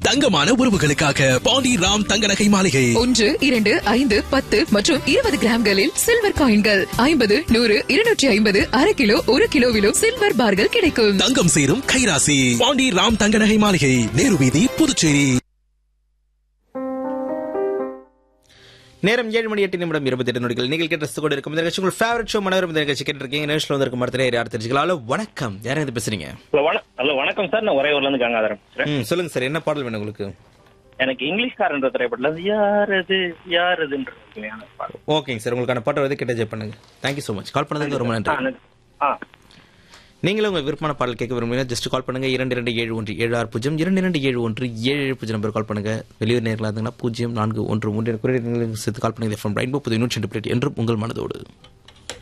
தங்கமான உறவுகளுக்காக பாண்டி ராம் தங்க நகை மாளிகை ஒன்று இரண்டு ஐந்து பத்து மற்றும் இருபது கிராம்களில் சில்வர் காயின்கள் ஐம்பது நூறு இருநூற்றி ஐம்பது அரை கிலோ ஒரு கிலோவிலும் சில்வர் பார்கள் கிடைக்கும் தங்கம் சேரும் கைராசி பாண்டி ராம் தங்க நகை மாளிகை நேரு வீதி புதுச்சேரி நேரம் ஏழு மணி எட்டு நிமிடம் இருபத்தி எட்டு நொடிகள் நீங்கள் கேட்ட கூட இருக்கும் இந்த நிகழ்ச்சி உங்கள் ஃபேவரட் ஷோ மனோரம் இந்த நிகழ்ச்சி கேட்டிருக்கீங்க நிகழ்ச்சியில் வந்திருக்கும் மரத்தில் யார் தெரிஞ்சுக்கலாம் ஹலோ வணக்கம் யாரும் இது பேசுறீங்க ஹலோ வண ஹலோ வணக்கம் சார் நான் உறையூர்ல இருந்து கங்காதரன் பேசுறேன் ம் சொல்லுங்க சார் என்ன பாடல் வேணும் உங்களுக்கு எனக்கு இங்கிலீஷ்காரன்ற திரைப்படத்துல இருந்து யார் அது யார் அதுன்ற உண்மையான பாடல். ஓகேங்க சார் உங்களுக்கான பாட்டை வந்து கேட்ட ஜெய் பண்ணுங்க தேங்க்யூ ஸோ மச் கால் பண்ணதுக்கு ரொம்ப ஆ, நன்றி நன்றி. ஆ நீங்களும் உங்கள் விருப்பமான பாடல் கேட்க விரும்புங்க ஜஸ்ட் கால் பண்ணுங்க இரண்டு இரண்டு ஏழு ஒன்று ஏழு ஆறு பூஜ்ஜியம் இரண்டு இரண்டு ஏழு ஒன்று ஏழு ஏழு பூஜ்ஜியம் நம்பர் கால் பண்ணுங்க வெளியூர் நேரில் இருந்தீங்கன்னா பூஜ்ஜியம் நான்கு ஒன்று மூன்று குறியீடு சேர்த்து கால் பண்ணுங்க எஃப்எம் ரெயின்போ புது நூற்றி ரெண்டு பிளேட் என்றும் உங்கள் மனதோடு